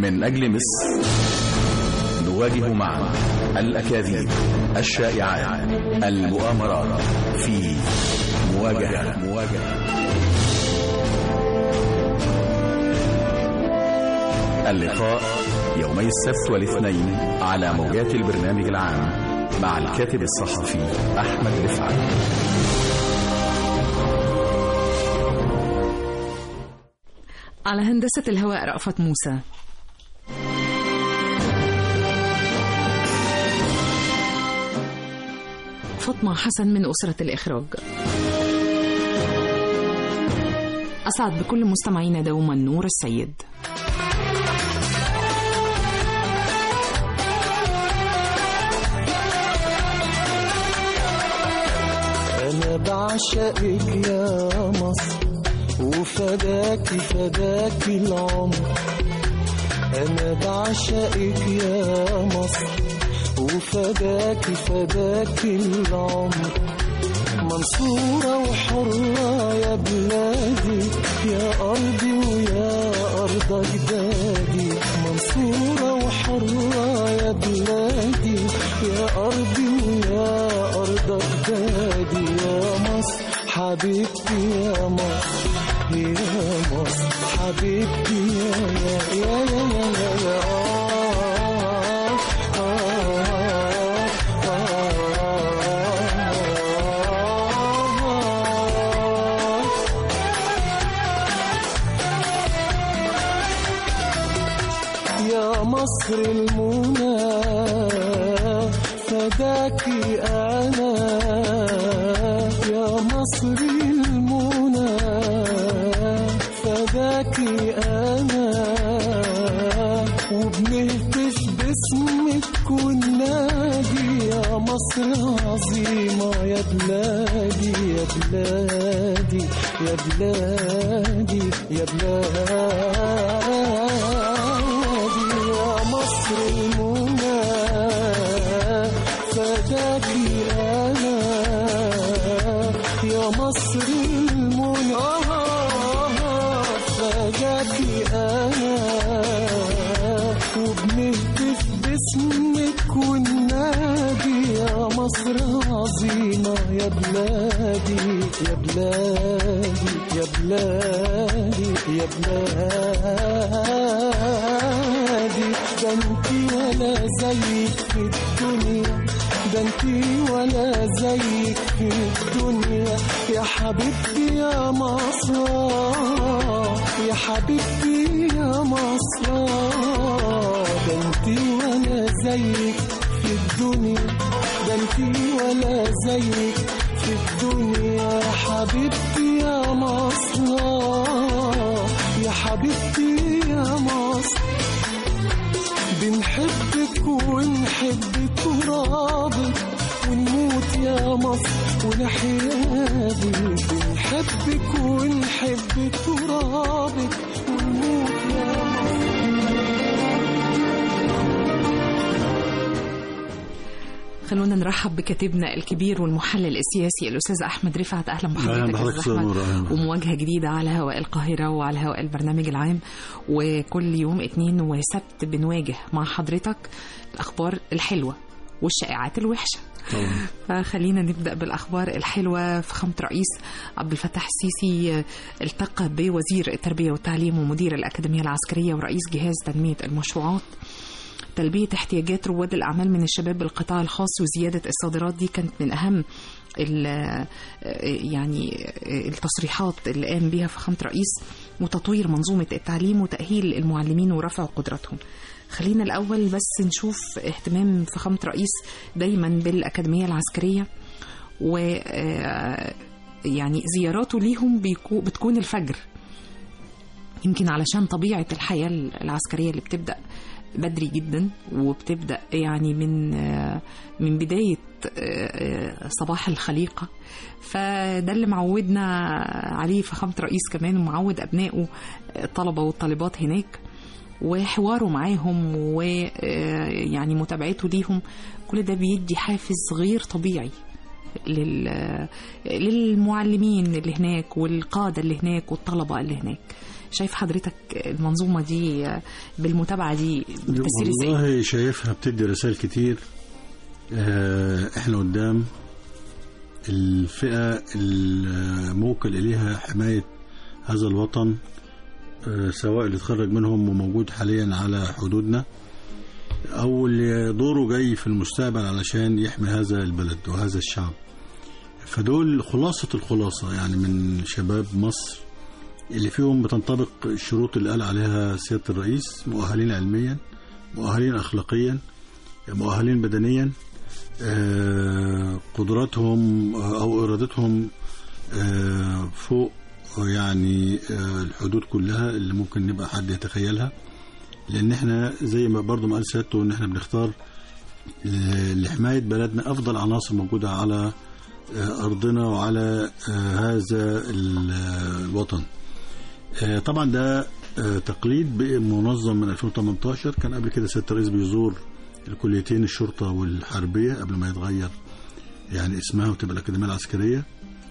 من أجل مصر نواجه معا الأكاذيب الشائعات المؤامرات في مواجهة مواجهة اللقاء يومي السبت والاثنين على موجات البرنامج العام مع الكاتب الصحفي أحمد رفعت على هندسة الهواء رأفت موسى فاطمة حسن من أسرة الإخراج أسعد بكل مستمعينا دوما نور السيد أنا بعشقك يا مصر وفداكي فداكي العمر أنا بعشقك يا مصر وفداكي فداكي العمر منصورة وحرة يا بلادي يا أرضي ويا أرض أجدادي منصورة وحرة يا بلادي يا أرضي ويا أرض أجدادي يا مصر حبيبتي يا مصر يا مصر حبيبتي يا يا يا يا يا, يا, يا يا مصر المنى فداكي أنا يا مصر المنى فداكي أنا وبنهتف باسمك والنادي يا مصر عظيمة يا بلادي يا بلادي يا بلادي يا بلادي يا مصر المنى فداكي أنا يا مصر المنى فداكي أنا وبنهتف باسمك والنادي يا مصر عظيمة يا بلادي يا بلادي يا بلادي يا بلادي ده انتي ولا زيك في الدنيا ده انتي ولا زيك في الدنيا يا حبيبتي يا مصر يا حبيبتي يا مصر ده انتي ولا زيك في الدنيا ده انتي ولا زيك في الدنيا يا حبيبتي يا مصر يا حبيبتي يا مصر بنحبك ونحب ترابك ونموت يا مصر ونحيا بك بنحبك ونحب ترابك ونموت يا مصر خلونا نرحب بكاتبنا الكبير والمحلل السياسي الأستاذ أحمد رفعت أهلا بحضرتك بحضرتك أستاذ أحمد. نور، أهلا. ومواجهة جديدة على هواء القاهرة وعلى هواء البرنامج العام وكل يوم اثنين وسبت بنواجه مع حضرتك الأخبار الحلوة والشائعات الوحشة طبعا. فخلينا نبدأ بالأخبار الحلوة فخامة رئيس عبد الفتاح السيسي التقى بوزير التربية والتعليم ومدير الأكاديمية العسكرية ورئيس جهاز تنمية المشروعات تلبية احتياجات رواد الأعمال من الشباب بالقطاع الخاص وزيادة الصادرات دي كانت من أهم ال- يعني التصريحات اللي قام بها فخامة رئيس وتطوير منظومة التعليم وتأهيل المعلمين ورفع قدراتهم خلينا الأول بس نشوف اهتمام فخامة رئيس دايما بالأكاديمية العسكرية و آه، يعني زياراته ليهم بيكو- بتكون الفجر يمكن علشان طبيعة الحياة العسكرية اللي بتبدأ بدري جدا وبتبدأ يعني من آه، من بداية آه، آه، صباح الخليقة فده اللي معودنا عليه فخامة رئيس كمان ومعود أبنائه آه، الطلبة والطالبات هناك وحواره معاهم ويعني متابعته ليهم كل ده بيدي حافز غير طبيعي لل... للمعلمين اللي هناك والقادة اللي هناك والطلبة اللي هناك شايف حضرتك المنظومة دي بالمتابعة دي بتسير ازاي؟ والله شايفها بتدي رسائل كتير آه، احنا قدام الفئة الموكل إليها حماية هذا الوطن آه، سواء اللي اتخرج منهم وموجود حاليا على حدودنا أو اللي دوره جاي في المستقبل علشان يحمي هذا البلد وهذا الشعب فدول خلاصة الخلاصة يعني من شباب مصر اللي فيهم بتنطبق الشروط اللي قال عليها سيادة الرئيس مؤهلين علميا مؤهلين أخلاقيا مؤهلين بدنيا آه، قدراتهم آه، أو إرادتهم آه، فوق يعني آه، الحدود كلها اللي ممكن نبقى حد يتخيلها لأن احنا زي ما برضو ما قال سيادته إن احنا بنختار ل- لحماية بلدنا أفضل عناصر موجودة على آه، أرضنا وعلى آه، هذا ال- آه، الوطن آه، طبعا ده آه، تقليد بقى منظم من 2018 كان قبل كده سيادة الرئيس بيزور الكليتين الشرطة والحربية قبل ما يتغير يعني اسمها وتبقى الأكاديمية العسكرية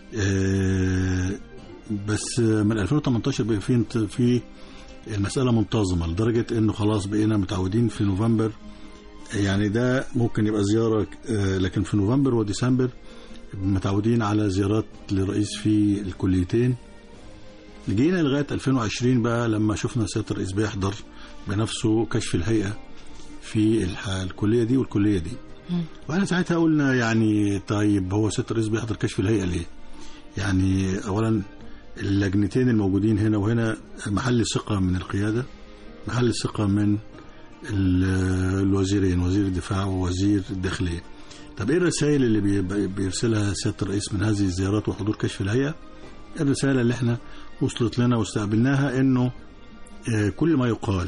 آه، بس من 2018 بقى في في المسألة منتظمة لدرجة إنه خلاص بقينا متعودين في نوفمبر يعني ده ممكن يبقى زيارة آه، لكن في نوفمبر وديسمبر متعودين على زيارات للرئيس في الكليتين جينا لغاية 2020 بقى لما شفنا سيادة الرئيس بيحضر بنفسه كشف الهيئة في الح- الكلية دي والكلية دي واحنا ساعتها قلنا يعني طيب هو سيادة الرئيس بيحضر كشف الهيئة ليه يعني اولا اللجنتين الموجودين هنا وهنا محل ثقة من القيادة محل ثقة من ال- الوزيرين وزير الدفاع ووزير الداخلية طب ايه الرسائل اللي بي- بيرسلها سيادة الرئيس من هذه الزيارات وحضور كشف الهيئة الرسالة اللي احنا وصلت لنا واستقبلناها انه آه، كل ما يقال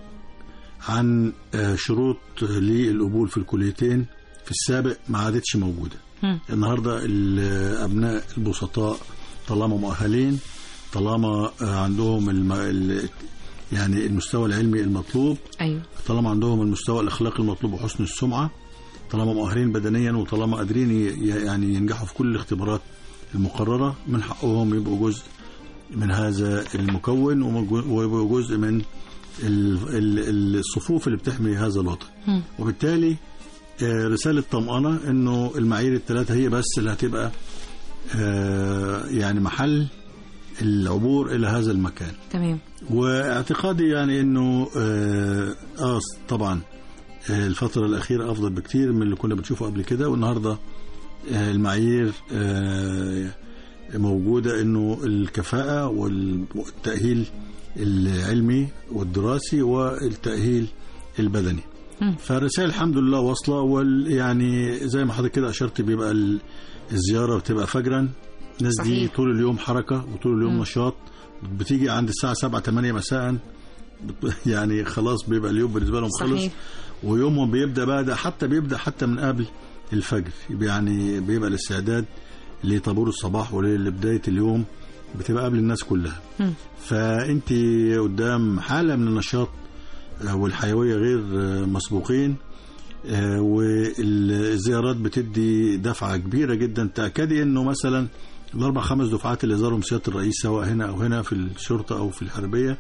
عن آه، شروط للقبول في الكليتين في السابق ما عادتش موجودة مم. النهاردة الأبناء البسطاء طالما مؤهلين طالما آه، عندهم الم... ال- يعني المستوى العلمي المطلوب أيوه طالما عندهم المستوى الأخلاقي المطلوب وحسن السمعة طالما مؤهلين بدنيا وطالما قادرين ي- يعني ينجحوا في كل الاختبارات المقررة من حقهم يبقوا جزء من هذا المكون ومج- ويبقوا جزء من ال- ال- الصفوف اللي بتحمي هذا الوطن مم. وبالتالي آه، رسالة طمأنة انه المعايير الثلاثة هي بس اللي هتبقى آه، يعني محل العبور الى هذا المكان تمام واعتقادي يعني انه اه آه، طبعا آه، الفترة الأخيرة أفضل بكتير من اللي كنا بنشوفه قبل كده والنهاردة آه، المعايير آه، موجودة إنه الكفاءة والتأهيل العلمي والدراسي والتأهيل البدني مم. فالرسائل الحمد لله واصلة وال يعني زي ما حضرتك كده أشرت بيبقى ال- الزيارة بتبقى فجرا الناس دي صحيح. طول اليوم حركة وطول اليوم مم. نشاط بتيجي عند الساعة 7 8 مساء بت- يعني خلاص بيبقى اليوم بالنسبة لهم خلص صحيح ويومهم بيبدا بقى ده حتى بيبدا حتى من قبل الفجر يعني بيبقى الاستعداد لطابور الصباح ولبدايه اليوم بتبقى قبل الناس كلها مم. فانت قدام حاله من النشاط آه، والحيويه غير آه، مسبوقين آه، والزيارات بتدي دفعه كبيره جدا تاكدي انه مثلا الاربع خمس دفعات اللي زارهم سياده الرئيس سواء هنا او هنا في الشرطه او في الحربيه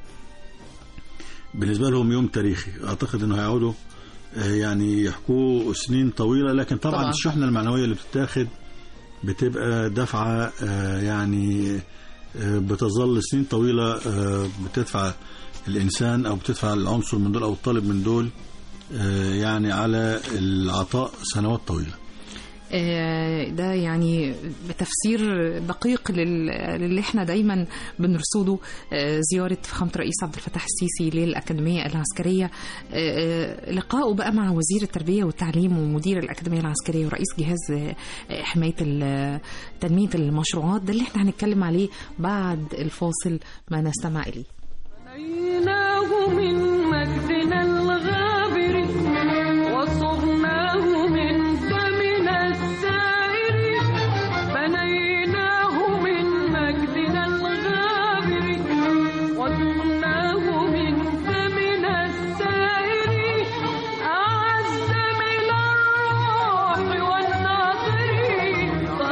بالنسبه لهم يوم تاريخي اعتقد انه هيقعدوا آه، يعني يحكوه سنين طويله لكن طبعا, طبعاً. طبعا. الشحنه المعنويه اللي بتتاخد بتبقى دفعه آه، يعني آه، بتظل سنين طويله آه، بتدفع الانسان او بتدفع العنصر من دول او الطالب من دول آه، يعني على العطاء سنوات طويله آه، ده يعني بتفسير دقيق لل- للي احنا دايما بنرصده آه، زيارة فخامة الرئيس عبد الفتاح السيسي للأكاديمية العسكرية آه، آه، لقائه بقى مع وزير التربية والتعليم ومدير الأكاديمية العسكرية ورئيس جهاز آه، حماية ال- تنمية المشروعات ده اللي احنا هنتكلم عليه بعد الفاصل ما نستمع إليه بنيناه من مجدنا الغابر وصرناه من دمنا السائر بنيناه من مجدنا الغابر وصرناه من دمنا السائر أعز من الروح والناظر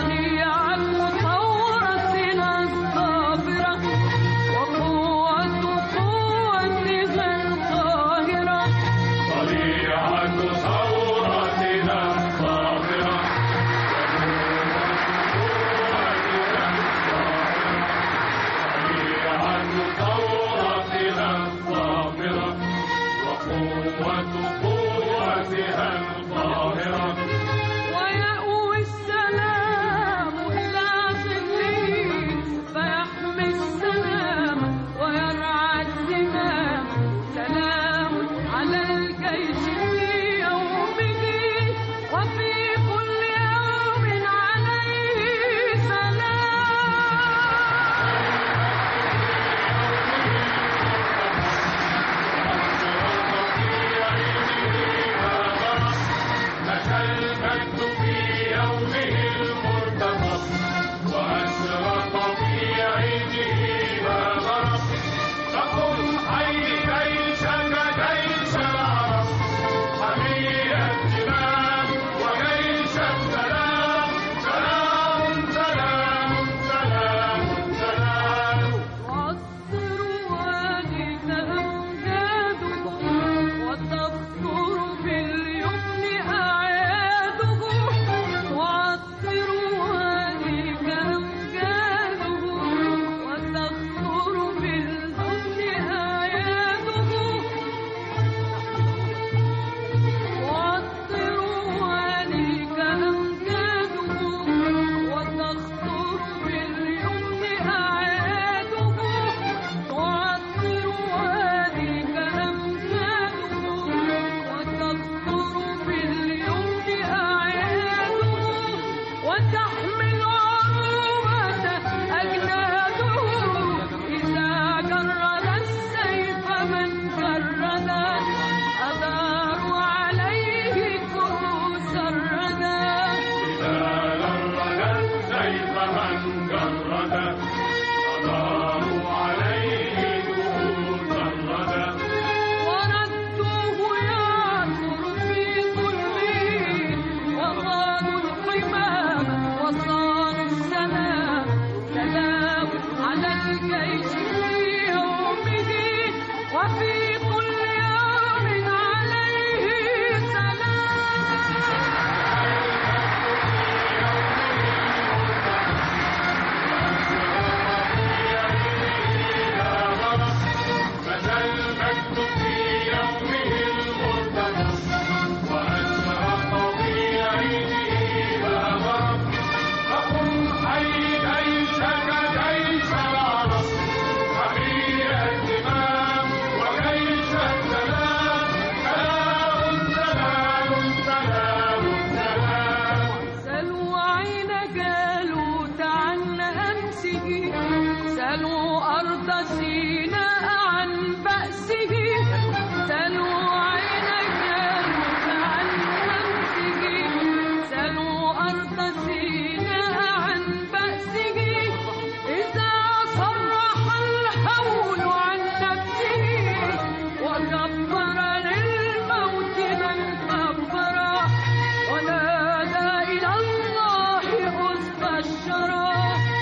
سلوا أرض سيناء عن بأسه سلوا عين جالوت عن همسه سلوا أرض سيناء عن بأسه إذا صرح الهول عن نفسه وكبر للموت من كبر ونادى إلى الله أسد الشرى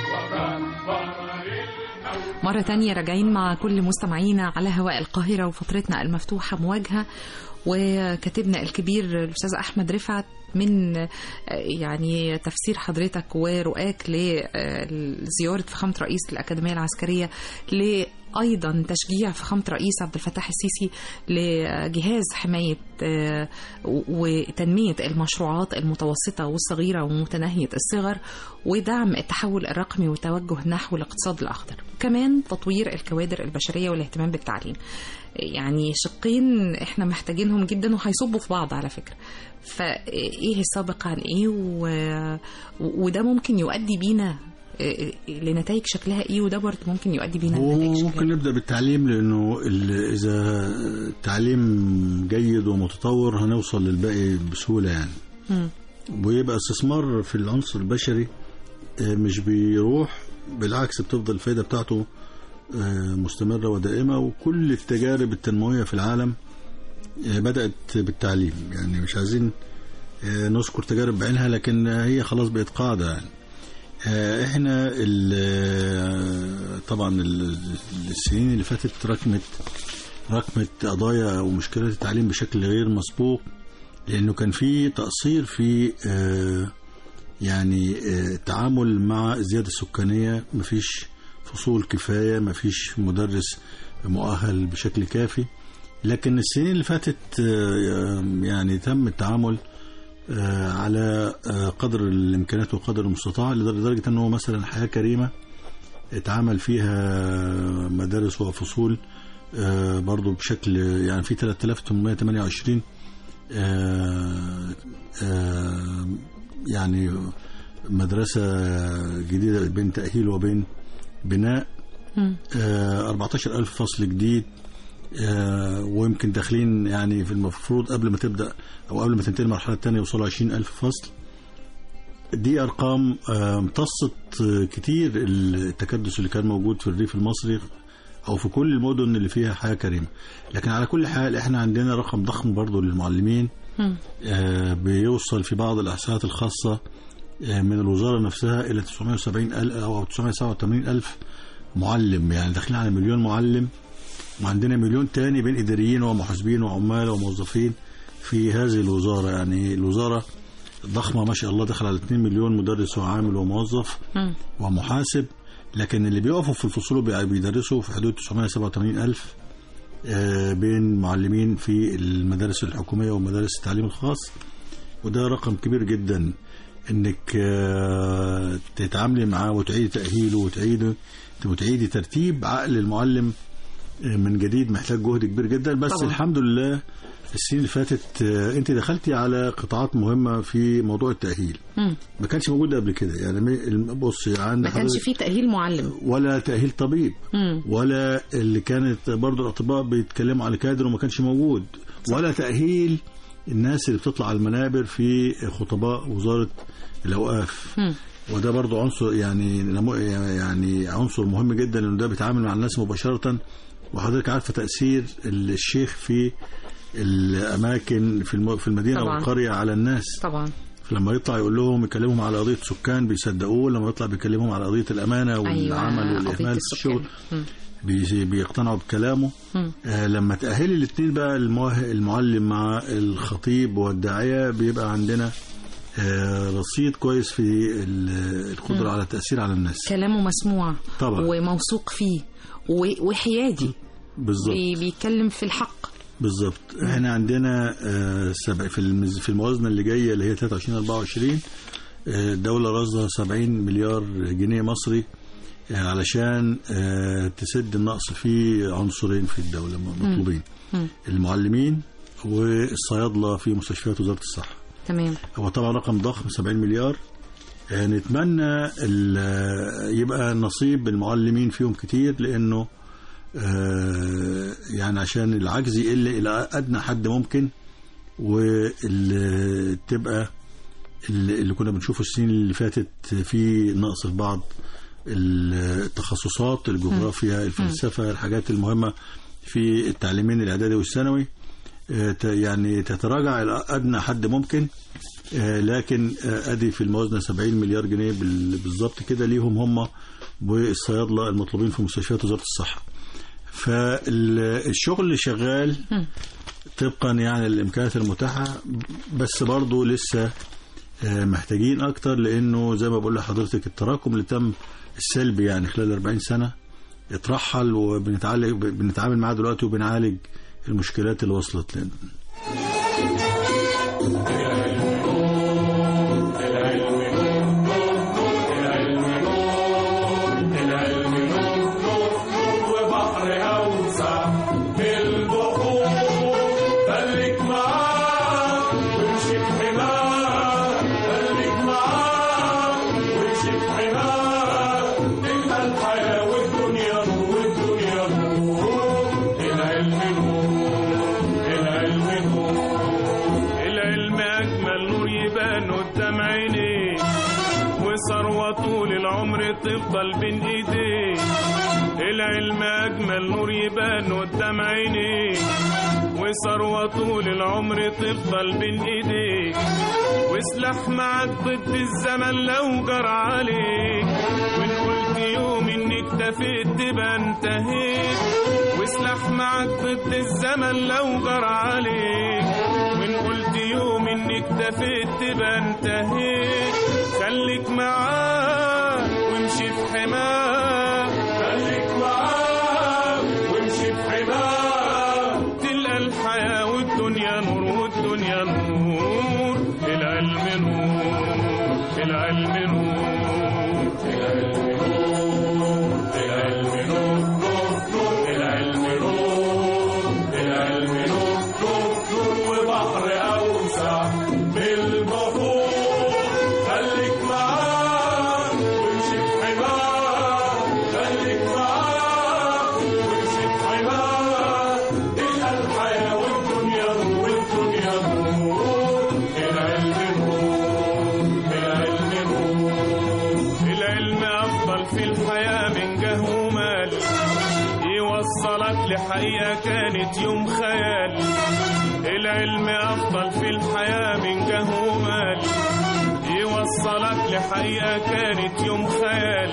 مرة تانية راجعين مع كل مستمعينا على هواء القاهرة وفترتنا المفتوحة مواجهة وكاتبنا الكبير الأستاذ أحمد رفعت من آه، يعني تفسير حضرتك ورؤاك لزيارة فخامة رئيس الأكاديمية العسكرية لأيضا تشجيع فخامة رئيس عبد الفتاح السيسي لجهاز حماية آه، وتنمية المشروعات المتوسطة والصغيرة ومتناهية الصغر ودعم التحول الرقمي والتوجه نحو الاقتصاد الأخضر كمان تطوير الكوادر البشرية والاهتمام بالتعليم يعني شقين احنا محتاجينهم جدا وهيصبوا في بعض على فكرة فايه السابق عن ايه و... وده ممكن يؤدي بينا لنتائج شكلها ايه وده برضه ممكن يؤدي بينا لنتائج وممكن شكلها نبدا بالتعليم لانه ال- اذا التعليم جيد ومتطور هنوصل للباقي بسهوله يعني مم. ويبقى استثمار في العنصر البشري آه، مش بيروح بالعكس بتفضل الفايده بتاعته آه، مستمره ودائمه وكل التجارب التنمويه في العالم آه، بدات بالتعليم يعني مش عايزين آه، نذكر تجارب بعينها لكن هي خلاص بقت قاعده يعني آه، احنا ال- آه، طبعا ال- السنين اللي فاتت ركمت ركمت قضايا ومشكلات التعليم بشكل غير مسبوق لانه كان في تقصير في آه، يعني آه، التعامل مع الزياده السكانيه مفيش فصول كفايه مفيش مدرس مؤهل بشكل كافي لكن السنين اللي فاتت آه، يعني تم التعامل آه، على آه، قدر الامكانيات وقدر المستطاع لدرجه انه مثلا حياه كريمه اتعمل فيها مدارس وفصول آه، برضو بشكل يعني في 3828 آه، آه، يعني مدرسة جديدة بين تأهيل وبين بناء مم. آه، 14000 فصل جديد آه، ويمكن داخلين يعني في المفروض قبل ما تبدأ أو قبل ما تنتهي المرحلة الثانية يوصلوا 20000 فصل دي أرقام آه، امتصت آه، كتير التكدس اللي كان موجود في الريف المصري أو في كل المدن اللي فيها حياة كريمة لكن على كل حال احنا عندنا رقم ضخم برضو للمعلمين مم. آه، بيوصل في بعض الإحصاءات الخاصة آه، من الوزارة نفسها إلى 970 ألف أو 987 ألف معلم يعني داخلين على مليون معلم وعندنا مليون تاني بين إداريين ومحاسبين وعمال وموظفين في هذه الوزارة يعني الوزارة ضخمة ما شاء الله دخل على 2 مليون مدرس وعامل وموظف مم. ومحاسب لكن اللي بيقفوا في الفصول وبي- بيدرسوا في حدود 987 ألف آه، بين معلمين في المدارس الحكومية ومدارس التعليم الخاص وده رقم كبير جدا انك آه، تتعاملي معاه وتعيدي تأهيله وتعيدي وتعيدي ترتيب عقل المعلم آه، من جديد محتاج جهد كبير جدا بس طبعا. طبعا. الحمد لله السنين اللي فاتت آه، انت دخلتي على قطاعات مهمة في موضوع التأهيل مم. ما كانش موجود قبل كده يعني مي- بص عند ما كانش حضرتك فيه تأهيل معلم ولا تأهيل طبيب مم. ولا اللي كانت برضو الأطباء بيتكلموا على كادر وما كانش موجود ولا تأهيل الناس اللي بتطلع على المنابر في خطباء وزارة الأوقاف مم. وده برضو عنصر يعني نمو- يعني عنصر مهم جدا لأنه ده بيتعامل مع الناس مباشرة وحضرتك عارفة تأثير الشيخ في الأماكن في الم- في المدينة طبعاً. والقرية على الناس طبعا لما يطلع يقول لهم يكلمهم على قضية سكان بيصدقوه لما يطلع بيكلمهم على قضية الأمانة والعمل أيوة قضية والإهمال في السكان. الشغل مم. بي- بيقتنعوا بكلامه مم. آه لما تأهلي الاثنين بقى الموه- المعلم مع الخطيب والداعية بيبقى عندنا آه رصيد كويس في ال- القدرة على التأثير على الناس كلامه مسموع طبعا. وموثوق فيه و- وحيادي بالظبط بي- بيتكلم في الحق بالظبط احنا عندنا آه سبع في المز- في الموازنة اللي جاية اللي هي 23 24 آه، الدولة رصدها 70 مليار جنيه مصري آه، علشان آه، تسد النقص في عنصرين في الدولة مطلوبين مم. المعلمين والصيادلة في مستشفيات وزارة الصحة تمام هو طبعا رقم ضخم 70 مليار آه، نتمنى ال- يبقى نصيب المعلمين فيهم كتير لانه آه، يعني عشان العجز يقل الى ادنى حد ممكن وتبقى اللي كنا بنشوفه السنين اللي فاتت في نقص في بعض التخصصات الجغرافيا الفلسفه الحاجات المهمه في التعليمين الاعدادي والثانوي آه، ت- يعني تتراجع الى ادنى حد ممكن آه، لكن آه، ادي في الموازنه 70 مليار جنيه بال- بالظبط كده ليهم هم والصيادله المطلوبين في مستشفيات وزاره الصحه. فالشغل شغال طبقا يعني الامكانيات المتاحه بس برضه لسه آه، محتاجين اكتر لانه زي ما بقول لحضرتك التراكم اللي تم السلبي يعني خلال 40 سنه اترحل وبنتعالج بنتعامل معاه دلوقتي وبنعالج المشكلات اللي وصلت لنا وبحر أوسع بالبحور خليك معاه وامشي بحماه خليك معاه وامشي بحماه تلقى الحياة والدنيا نور والدنيا نور العلم نور العلم نور العلم أجمل نور يبان قدام عينيك وثروة طول العمر تفضل بين ايديك العلم اجمل نور يبان قدام عينيك وثروة طول العمر تفضل بين ايديك وسلاح معاك ضد الزمن لو جرى عليك وان قلت يوم انك تفيت تبقى انتهيت وسلاح معاك ضد الزمن لو جرى عليك وان قلت يوم انك تفيت تبقى انتهيت خليك معاه وامشي في حماه خليك معاه وامشي في حماه تلقى الحياة والدنيا نور والدنيا نور العلم نور العلم نور العلم نور العلم نور العلم نور العلم نور وبحر أوسع بالبحور خليك معاه وامشي في حماه خليك معاه وامشي في حماه تلقى الحياة والدنيا نور والدنيا نور العلم نور العلم نور العلم أفضل في الحياة من جه ومال يوصلك لحقيقة كانت يوم خيال العلم أفضل في الحياة من جه ومال يوصلك لحقيقة كانت يوم خيال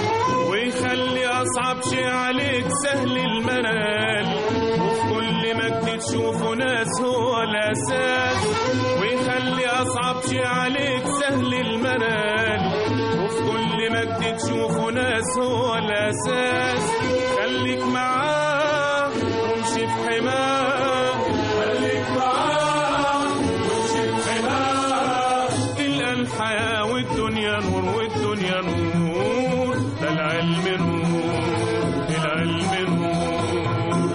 ويخلي أصعب شيء عليك سهل المنال وفي كل مجد تشوفه ناس هو الأساس ويخلي أصعب شيء عليك سهل المنال وفي كل مجد تشوفه ناس هو الأساس خليك معاه وامشي في حماه خليك معاه وامشي في حماه تلقى الحياة والدنيا نور والدنيا نور ده العلم نور العلم نور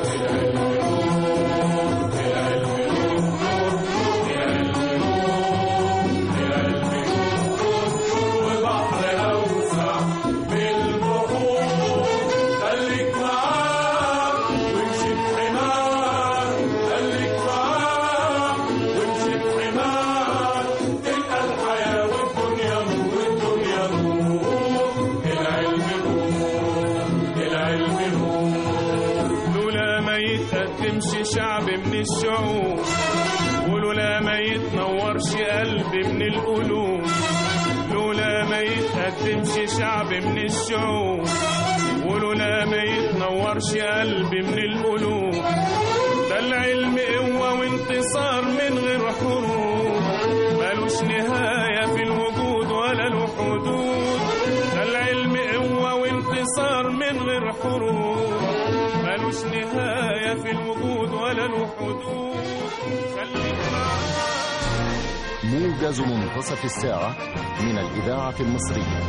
وبحر أوسع بالبحور خليك معاه وامشي بحماه خليك معاه وامشي بحماه تلقى الحياة والدنيا نور والدنيا نور العلم نور العلم نور لولا ما يتقدمش شعب من الشعوب ولولا ما يتنورش قلب من القلوب لولا ما يتقدمش شعب من الشعوب ولولا ما يتنورش قلب من القلوب ده العلم قوة وانتصار من غير حروب ملوش نهاية في الوجود ولا له حدود ده العلم قوة وانتصار من غير حروب ملوش نهاية في الوجود ولا له حدود خليك معاه موجز منتصف الساعة من الإذاعة المصرية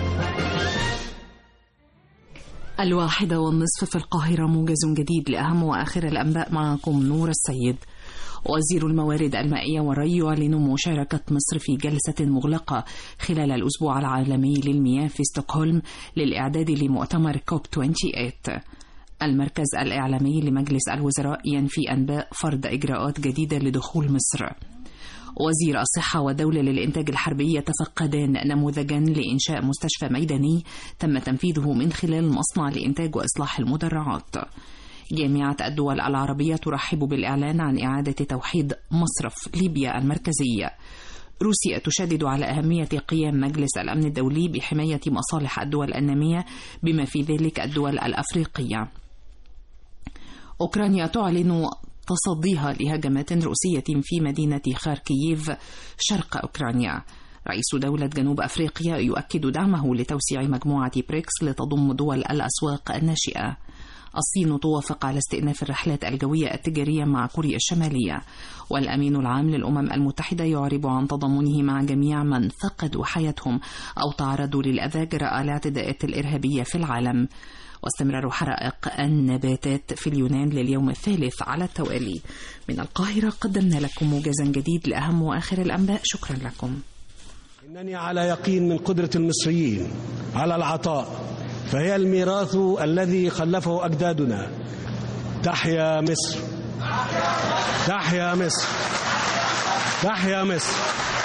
الواحدة والنصف في القاهرة موجز جديد لأهم وآخر الأنباء معكم نور السيد وزير الموارد المائية والري يعلن مشاركة مصر في جلسة مغلقة خلال الأسبوع العالمي للمياه في ستوكهولم للإعداد لمؤتمر كوب 28 المركز الإعلامي لمجلس الوزراء ينفي أنباء فرض إجراءات جديدة لدخول مصر وزير الصحة والدولة للإنتاج الحربي يتفقدان نموذجا لإنشاء مستشفى ميداني تم تنفيذه من خلال مصنع لإنتاج وإصلاح المدرعات جامعة الدول العربية ترحب بالإعلان عن إعادة توحيد مصرف ليبيا المركزية روسيا تشدد على أهمية قيام مجلس الأمن الدولي بحماية مصالح الدول النامية بما في ذلك الدول الأفريقية أوكرانيا تعلن تصديها لهجمات روسية في مدينة خاركييف شرق أوكرانيا رئيس دولة جنوب أفريقيا يؤكد دعمه لتوسيع مجموعة بريكس لتضم دول الأسواق الناشئة الصين توافق على استئناف الرحلات الجوية التجارية مع كوريا الشمالية والأمين العام للأمم المتحدة يعرب عن تضامنه مع جميع من فقدوا حياتهم أو تعرضوا للأذى جراء الاعتداءات الإرهابية في العالم واستمرار حرائق النباتات في اليونان لليوم الثالث على التوالي من القاهرة قدمنا لكم موجزا جديد لأهم وآخر الأنباء شكرا لكم إنني على يقين من قدرة المصريين على العطاء فهي الميراث الذي خلفه أجدادنا تحيا مصر تحيا مصر تحيا مصر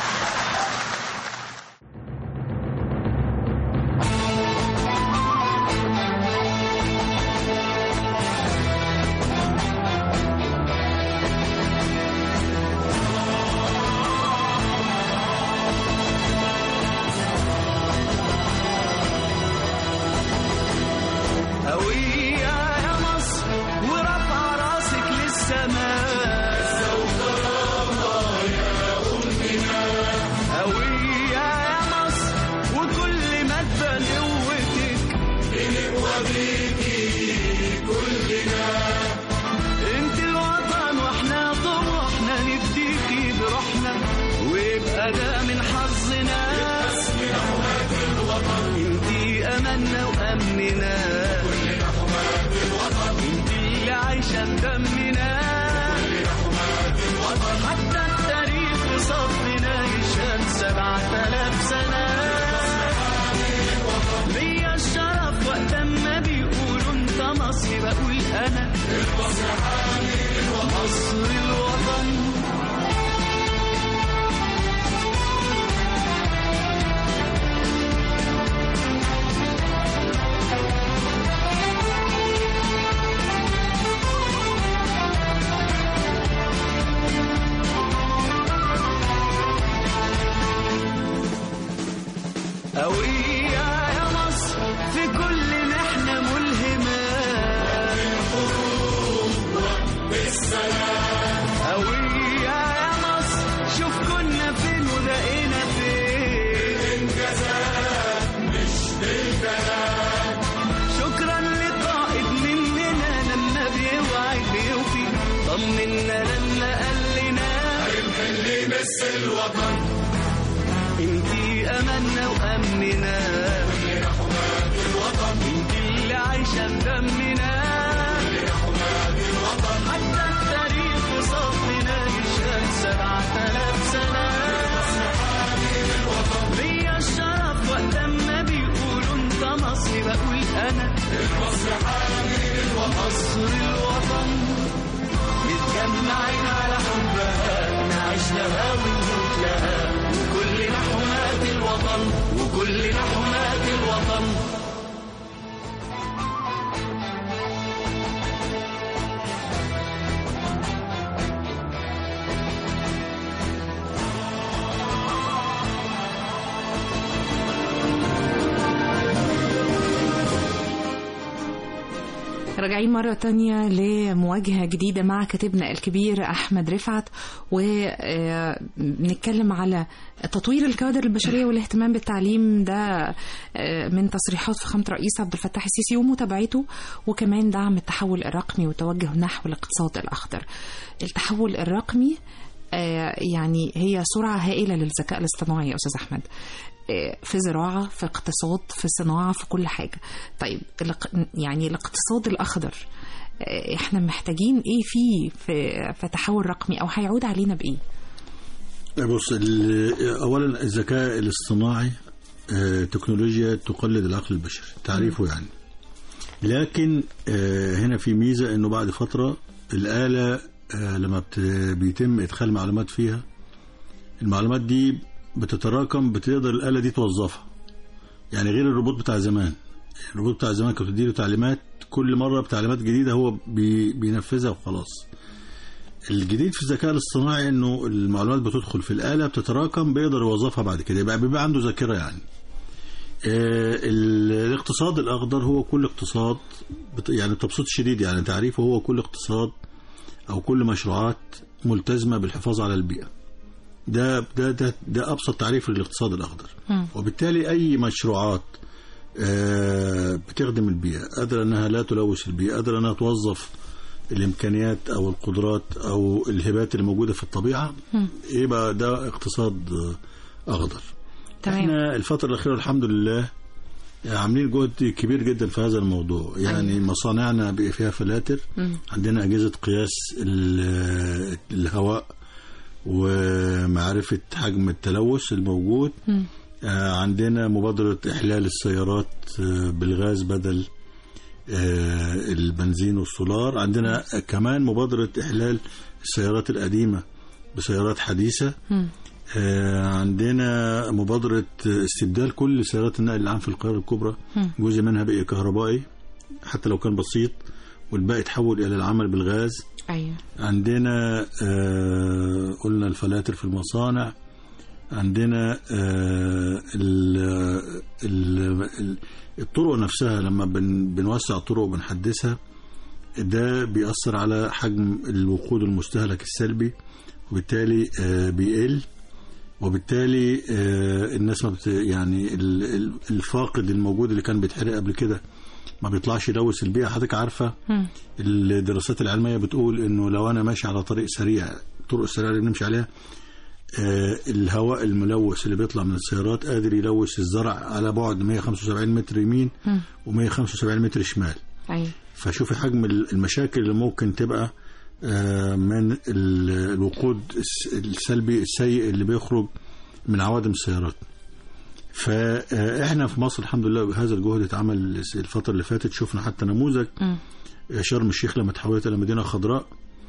هوية يا مصر ورفع راسك للسماء هوية يا مصر وكل ما تبان قوتك بنقوى بيكي كلنا انت الوطن واحنا طموحنا نديكي بروحنا ويبقى ده من حظنا انتي املنا وامننا انتي اللي عايشه بدمنا حتى التاريخ في صفنا يشهد سبعة آلاف سنة ليا الشرف وقت ما بيقولوا انت مصري بقول انا مصر الوطن قوية يا مصر في كل محنة ملهمة قوية يا مصر شوف كنا فين وبقينا فين إنجازات مش بالكلام شكرا لقائد مننا لما بيوعد بيوفي طمنا لما قال لنا هيمحل مس الوطن انتي املنا وامننا كلنا حماة الوطن انتي اللي عايشه بدمنا كلنا حماة الوطن حتى التاريخ في صفنا يشهد سبعة آلاف سنة ليا الشرف وقت ما بيقولوا انت مصري بقول انا المصري حامل الوطن مصر الوطن متجمعين على حبها نعيش لها ونموت لها وكلنا حماة الوطن وكلنا حماة الوطن راجعين مرة تانية لمواجهة جديدة مع كاتبنا الكبير أحمد رفعت ونتكلم على تطوير الكوادر البشرية والاهتمام بالتعليم ده آه، من تصريحات فخامة رئيس عبد الفتاح السيسي ومتابعته وكمان دعم التحول الرقمي والتوجه نحو الاقتصاد الأخضر التحول الرقمي آه، يعني هي سرعة هائلة للذكاء الاصطناعي يا أستاذ أحمد آه، في زراعة في اقتصاد في صناعة في كل حاجة طيب الاق- يعني الاقتصاد الأخضر آه، احنا محتاجين ايه فيه في, في تحول رقمي او هيعود علينا بايه بص ال- اولا الذكاء الاصطناعي آه، تكنولوجيا تقلد العقل البشري تعريفه يعني لكن آه، هنا في ميزه انه بعد فتره الاله آه، لما بت- بيتم ادخال معلومات فيها المعلومات دي بتتراكم بتقدر الاله دي توظفها يعني غير الروبوت بتاع زمان الروبوت بتاع زمان كنت تديله تعليمات كل مره بتعليمات جديده هو بي بينفذها وخلاص الجديد في الذكاء الاصطناعي انه المعلومات بتدخل في الاله بتتراكم بيقدر يوظفها بعد كده يبقى بيبقى عنده ذاكره يعني آه، ال- الاقتصاد الاخضر هو كل اقتصاد بت- يعني بتبسيط شديد يعني تعريفه هو كل اقتصاد او كل مشروعات ملتزمه بالحفاظ على البيئه ده ده ده, ده ابسط تعريف للاقتصاد الاخضر وبالتالي اي مشروعات آه، بتخدم البيئه قادره انها لا تلوث البيئه قادره انها توظف الامكانيات او القدرات او الهبات اللي موجوده في الطبيعه يبقى ده اقتصاد آه، اخضر تمام. احنا الفتره الاخيره الحمد لله عاملين جهد كبير جدا في هذا الموضوع يعني أيوة. مصانعنا بقى فيها فلاتر مم. عندنا اجهزه قياس ال- الهواء ومعرفه حجم التلوث الموجود مم. آه، عندنا مبادرة إحلال السيارات آه، بالغاز بدل آه، البنزين والسولار عندنا كمان مبادرة إحلال السيارات القديمة بسيارات حديثة مم. آه، عندنا مبادرة استبدال كل سيارات النقل العام في القاهرة الكبرى مم. جزء منها بقي كهربائي حتى لو كان بسيط والباقي تحول إلى العمل بالغاز ايوه عندنا آه، قلنا الفلاتر في المصانع عندنا آه، ال- ال- ال- الطرق نفسها لما بن- بنوسع الطرق وبنحدثها ده بيأثر على حجم الوقود المستهلك السلبي وبالتالي آه، بيقل وبالتالي آه، الناس ما بت يعني ال- ال- الفاقد الموجود اللي كان بيتحرق قبل كده ما بيطلعش يلوث البيئة حضرتك عارفة مم. الدراسات العلمية بتقول انه لو انا ماشي على طريق سريع الطرق السريعة اللي بنمشي عليها آه الهواء الملوث اللي بيطلع من السيارات قادر يلوث الزرع على بعد 175 متر يمين مم. و175 متر شمال ايوه فشوفي حجم ال- المشاكل اللي ممكن تبقى آه، من ال- الوقود الس- السلبي السيء اللي بيخرج من عوادم السيارات فاحنا في مصر الحمد لله هذا الجهد اتعمل الفتره اللي فاتت شفنا حتى نموذج مم. شرم الشيخ لما تحولت الى مدينه خضراء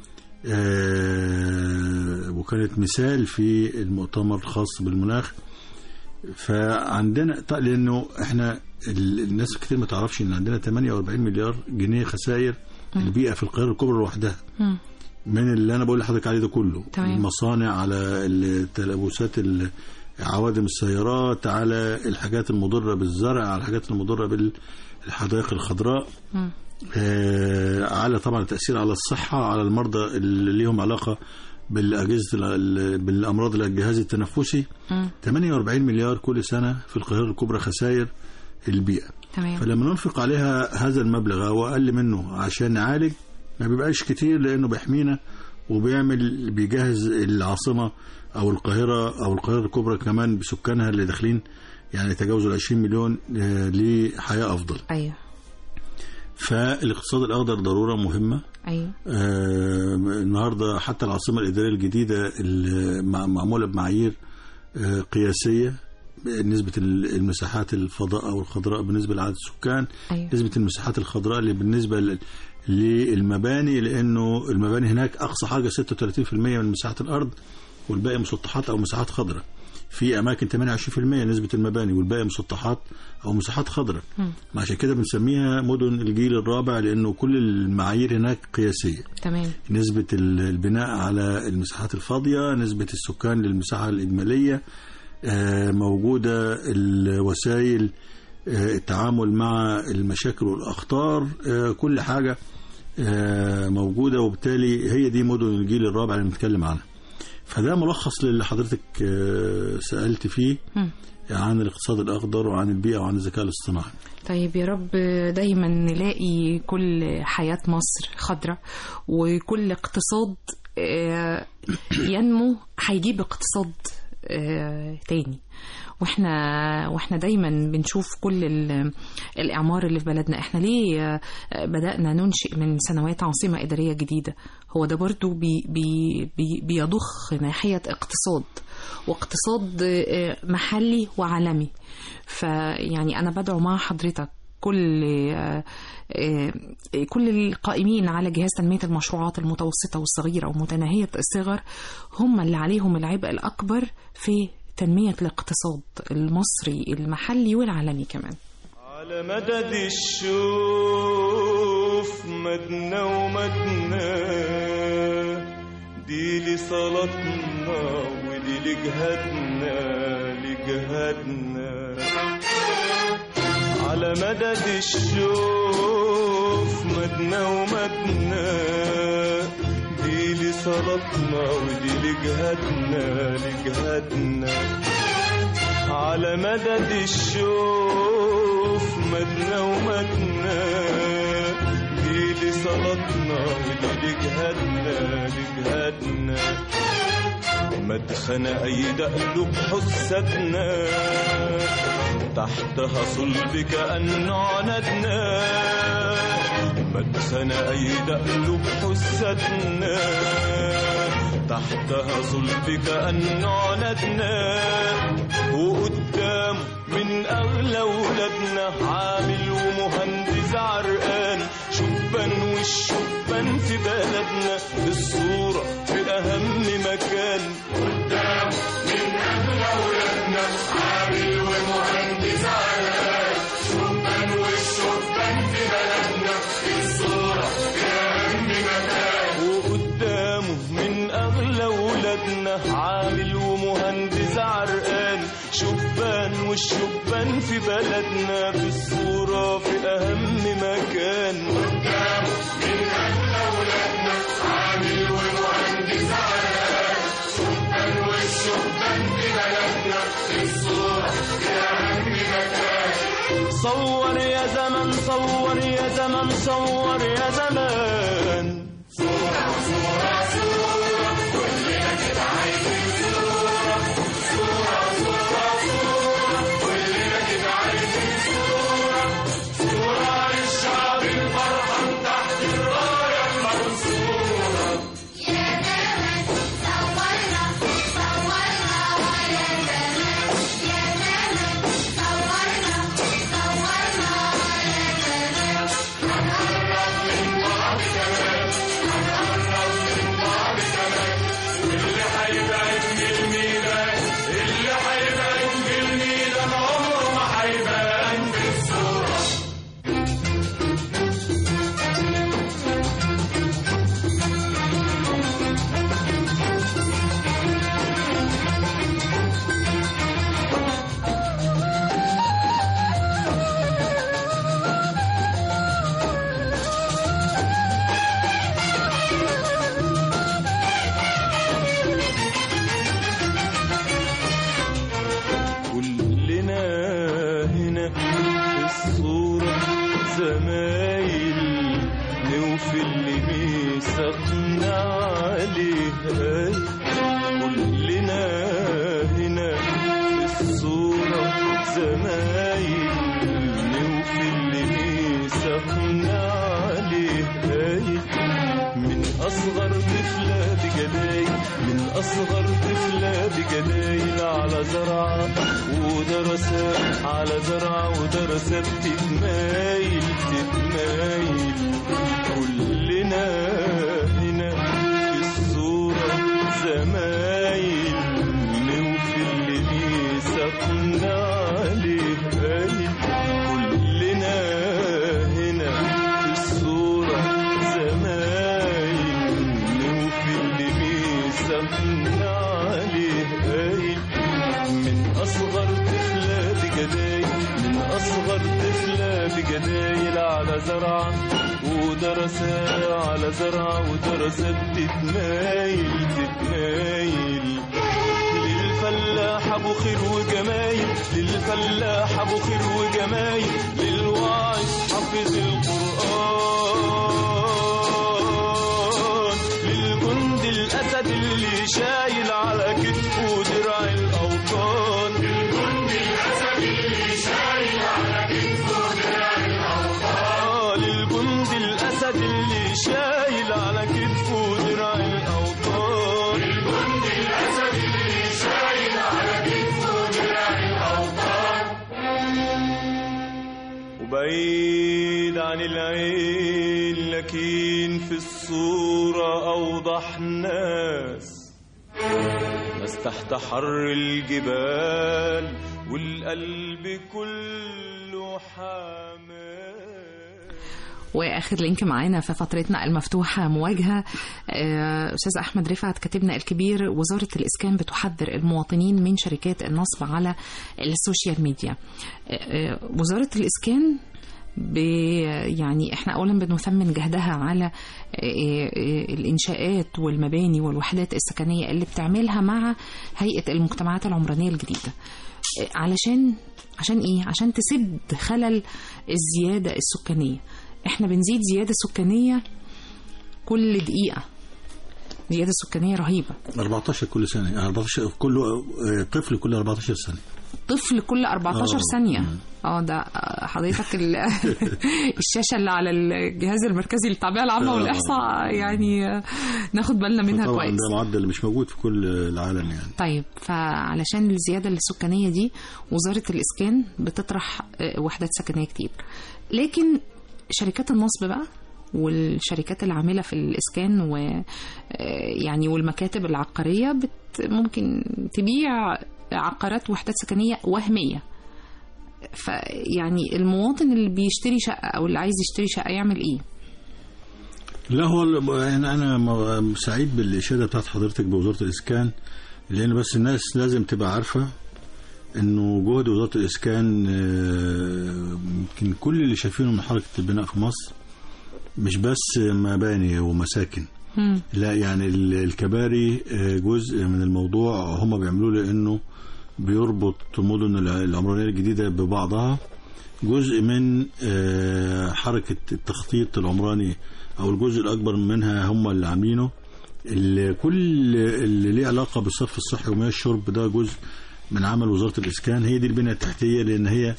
آه، وكانت مثال في المؤتمر الخاص بالمناخ فعندنا ط- لانه احنا ال- الناس كتير ما تعرفش ان عندنا 48 مليار جنيه خسائر البيئه في القاهره الكبرى لوحدها مم. من اللي انا بقول لحضرتك عليه ده كله تمام. المصانع على التلوثات ال- عوادم السيارات على الحاجات المضره بالزرع على الحاجات المضره بالحدائق الخضراء مم. آه، على طبعا التاثير على الصحه على المرضى اللي ليهم علاقه بالاجهزه ال- بالامراض الجهاز التنفسي مم. 48 مليار كل سنه في القاهره الكبرى خسائر البيئه تمام فلما ننفق عليها هذا المبلغ او اقل منه عشان نعالج ما بيبقاش كتير لانه بيحمينا وبيعمل بيجهز العاصمه او القاهره او القاهره الكبرى كمان بسكانها اللي داخلين يعني يتجاوزوا ال 20 مليون آه، لحياه افضل ايوه فالاقتصاد الاخضر ضروره مهمه ايوه آه، النهارده حتى العاصمه الاداريه الجديده اللي مع- معموله بمعايير آه، قياسيه نسبة ال- المساحات الفضاء أو الخضراء بالنسبة لعدد السكان أيوة. نسبة المساحات الخضراء اللي بالنسبة ل- للمباني لأنه المباني هناك أقصى حاجة 36% من مساحة الأرض والباقي مسطحات أو مساحات خضراء في أماكن 28% نسبة المباني والباقي مسطحات أو مساحات خضراء عشان كده بنسميها مدن الجيل الرابع لأنه كل المعايير هناك قياسية تمام نسبة ال- البناء على المساحات الفاضية نسبة السكان للمساحة الإجمالية آه، موجودة الوسائل آه، التعامل مع المشاكل والأخطار آه، كل حاجة آه، موجودة وبالتالي هي دي مدن الجيل الرابع اللي بنتكلم عنها فده ملخص للي حضرتك آه، سألت فيه مم. عن الاقتصاد الأخضر وعن البيئة وعن الذكاء الاصطناعي طيب يا رب دايما نلاقي كل حياة مصر خضرة وكل اقتصاد آه، ينمو هيجيب اقتصاد آه، تاني واحنا واحنا دايما بنشوف كل ال- الاعمار اللي في بلدنا احنا ليه آه، بدانا ننشئ من سنوات عاصمه اداريه جديده هو ده برضو بي بي بي بيضخ ناحيه اقتصاد واقتصاد آه، محلي وعالمي فيعني انا بدعو مع حضرتك كل آه، آه، كل القائمين على جهاز تنمية المشروعات المتوسطة والصغيرة ومتناهية الصغر هم اللي عليهم العبء الأكبر في تنمية الاقتصاد المصري المحلي والعالمي كمان على مدد الشوف مدنا ومدنا دي لصلاتنا ودي لجهادنا لجهادنا على مدد الشوف مدنا ومدنا دي لصلاتنا ودي لجهادنا لجهادنا على مدد الشوف مدنا ومدنا دي لصلاتنا ودي لجهادنا لجهادنا مدخن أيد قلوب حسدنا تحتها صلب كأنه عندنا مدخن أيد قلوب حسدنا تحتها صلب كأنه عندنا وقدام من أغلى ولادنا عامل ومهندس عرقان شبان والشبان في بلدنا الصورة في أهم مكان قدام من أغلى ولادنا عامل ومهندس عرقان شبان والشبان في بلدنا الصورة في أهم مكان وقدامه من أغلى ولادنا عامل ومهندس عرقان شبان والشبان في بلدنا في الصورة في أهم مكان قدامه من أغلى ولادنا عامل ومهندس عرقان شبان والشبان في بلدنا في الصورة في أهم مكان صور يا زمن صور يا زمن صور يا زمان صورة صورة صورة كلنا كده عايزين صورة صورة صورة صورة كلنا كده عايزين صورة صورة للشعب الفرحان تحت الراية المنصورة اللي هيبقى ابن الميدان اللي هيبقى ابن الميدان عمره ما هيبان في الصورة كلنا هنا في الصورة زمايل نوفي اللي ميثاقنا عليها كلنا هنا في الصورة زمايل نوفي اللي ميثاقنا عليها من أصغر طفلة بجدايل من أصغر طفلة بجدايل على زرعة ودرسات على زرعة ودرسات تتمايل تتمايل كلنا هنا في الصورة زمايل نوفي اللي ميثاقنا عليه قايل كلنا هنا في الصورة زمايل نوفي اللي ميثاقنا عليه قايل من أصغر طفلة بجدايل من أصغر طفلة بجدايل على زرعة ودرسات على زرعة ودرسات تتمايل تتمايل للفلاح ابو خير وجمايل للفلاح ابو خير وجمايل للواعظ حافظ القران للجند اللي شايل على كتفه درع الأوطان الجندي الأسدي اللي شايل على كتفه درع الأوطان وبعيد عن العين لكن في الصورة أوضح ناس ناس تحت حر الجبال والقلب كله حماس واخر لينك معانا في فترتنا المفتوحه مواجهه آه، استاذ احمد رفعت كاتبنا الكبير وزاره الاسكان بتحذر المواطنين من شركات النصب على السوشيال ميديا آه، آه، وزاره الاسكان ب يعني احنا اولا بنثمن جهدها على آه، آه، الانشاءات والمباني والوحدات السكنيه اللي بتعملها مع هيئه المجتمعات العمرانيه الجديده آه، علشان عشان ايه عشان تسد خلل الزياده السكانيه احنا بنزيد زياده سكانيه كل دقيقه زياده سكانيه رهيبه 14 كل سنه يعني 14 كل آه، طفل كل 14 سنه طفل كل 14 آه. ثانيه اه ده آه، حضرتك ال- الشاشه اللي على الجهاز المركزي للتعبئه العامه آه. والاحصاء يعني آه، ناخد بالنا منها طبعا كويس ده معدل مش موجود في كل العالم يعني طيب فعلشان الزيادة السكانية دي وزارة الإسكان بتطرح آه، وحدات سكنية كتير لكن شركات النصب بقى والشركات العاملة في الإسكان و آه، يعني والمكاتب العقارية بت ممكن تبيع عقارات وحدات سكنية وهمية فيعني المواطن اللي بيشتري شقة أو اللي عايز يشتري شقة يعمل إيه؟ لا هو ال- يعني انا م- سعيد بالاشاده بتاعت حضرتك بوزاره الاسكان لان بس الناس لازم تبقى عارفه انه جهد وزاره الاسكان آه، يمكن كل اللي شايفينه من حركه البناء في مصر مش بس مباني ومساكن مم. لا يعني ال- الكباري آه، جزء من الموضوع هم بيعملوه لانه بيربط مدن الع- العمرانيه الجديده ببعضها جزء من آه، حركه التخطيط العمراني او الجزء الاكبر منها هم اللي عاملينه اللي كل اللي ليه علاقه بالصرف الصحي ومياه الشرب ده جزء من عمل وزاره الاسكان هي دي البنيه التحتيه لان هي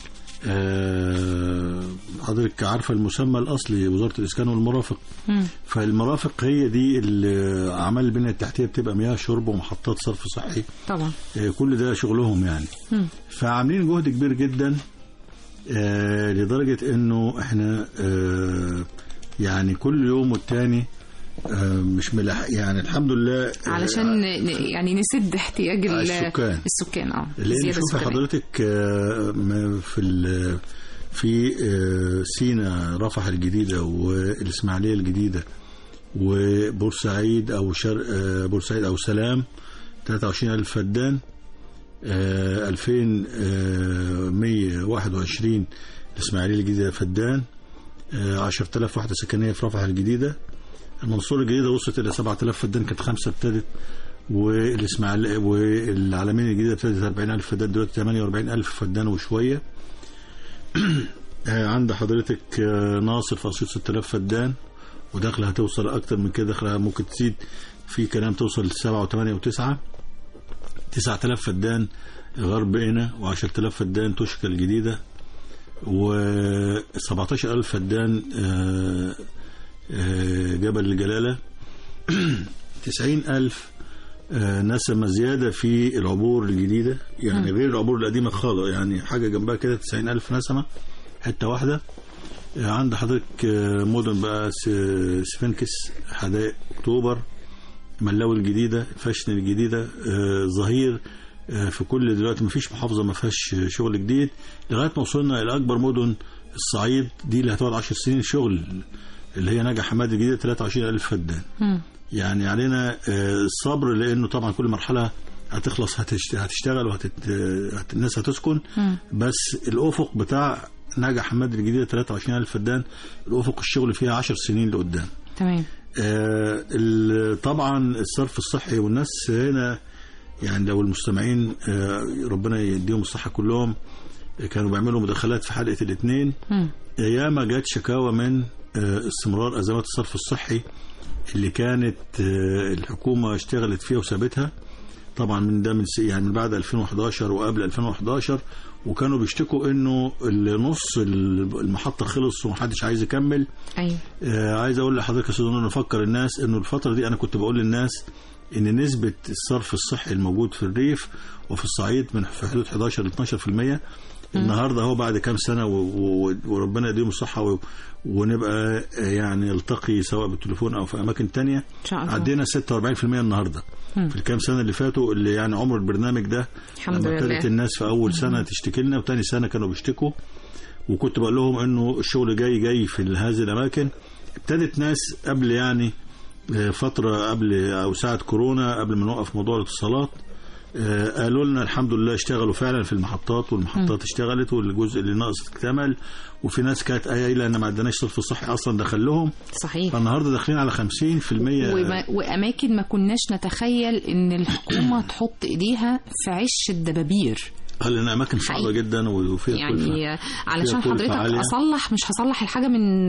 آه، حضرتك عارفه المسمى الاصلي وزاره الاسكان والمرافق مم. فالمرافق هي دي اللي اعمال البنيه التحتيه بتبقى مياه شرب ومحطات صرف صحي طبعا آه، كل ده شغلهم يعني مم. فعاملين جهد كبير جدا آه، لدرجه انه احنا آه، يعني كل يوم والتاني آه، مش ملاحق يعني الحمد لله آه، علشان ن- ن- يعني نسد احتياج ال- السكان. السكان اه لان الزيادة شوفي السكانية. حضرتك آه، ما في ال- في آه، سينا رفح الجديده والاسماعيليه الجديده وبورسعيد او شرق آه، بورسعيد او سلام 23000 فدان آه، 2121 الاسماعيليه الجديده فدان آه، 10000 وحده سكنيه في رفح الجديده المنصورة الجديدة وصلت إلى 7000 فدان كانت خمسة ابتدت والإسماعيل والعالمين الجديدة ابتدت 40000 فدان دلوقتي 48000 فدان وشوية آه، عند حضرتك آه، ناصر في أسيوط 6000 فدان وداخلة هتوصل أكتر من كده داخلة ممكن تزيد في كلام توصل لسبعة وثمانية وتسعة 9000 فدان غرب قنا و10000 فدان توشكا الجديدة و17000 فدان آه، آه، جبل الجلالة 90000 آه، نسمة زيادة في العبور الجديدة يعني غير العبور القديمة خالص يعني حاجة جنبها كده 90000 نسمة حتة واحدة آه، عند حضرتك آه، مدن بقى س- سفنكس حدائق أكتوبر ملاوي الجديدة فاشن الجديدة آه، ظهير آه، في كل دلوقتي مفيش محافظة ما فيهاش شغل جديد لغاية ما وصلنا إلى أكبر مدن الصعيد دي اللي هتقعد 10 سنين شغل اللي هي نجع حماد الجديدة 23000 فدان مم. يعني علينا آه، الصبر لأنه طبعا كل مرحلة هتخلص هتشت- هتشتغل وهتت هت- الناس هتسكن مم. بس الأفق بتاع نجع حماد الجديدة 23000 فدان الأفق الشغل فيها 10 سنين لقدام تمام آه، ال- طبعا الصرف الصحي والناس هنا يعني لو المستمعين آه، ربنا يديهم الصحة كلهم آه، كانوا بيعملوا مداخلات في حلقة الاثنين مم. ياما جت شكاوى من آه، استمرار أزمات الصرف الصحي اللي كانت آه، الحكومة اشتغلت فيها وسابتها طبعا من ده من س- يعني من بعد 2011 وقبل 2011 وكانوا بيشتكوا انه النص المحطه خلص ومحدش عايز يكمل ايوه آه عايز اقول لحضرتك يا استاذ نور نفكر الناس انه الفتره دي انا كنت بقول للناس ان نسبه الصرف الصحي الموجود في الريف وفي الصعيد من في حدود 11 ل 12% النهارده هو بعد كام سنه و... و... وربنا يديهم الصحه و... ونبقى آه، يعني نلتقي سواء بالتليفون او في اماكن تانية ان شاء الله عدينا 46% النهارده مم. في الكام سنه اللي فاتوا اللي يعني عمر البرنامج ده الحمد لما ابتدت لله الناس في اول سنه تشتكي لنا وتاني سنه كانوا بيشتكوا وكنت بقول لهم انه الشغل جاي جاي في هذه الاماكن ابتدت ناس قبل يعني آه، فتره قبل او ساعه كورونا قبل ما نوقف موضوع الاتصالات آه، قالوا لنا الحمد لله اشتغلوا فعلا في المحطات والمحطات اشتغلت والجزء اللي ناقص اكتمل وفي ناس كانت قايله ان ما عندناش صرف صحي اصلا دخل لهم صحيح فالنهارده داخلين على 50% وما واماكن ما كناش نتخيل ان الحكومه تحط ايديها في عش الدبابير قال لنا اماكن صعبه حقيقي. جدا وفيها كلفة. يعني علشان كلفة حضرتك عالية. اصلح مش هصلح الحاجه من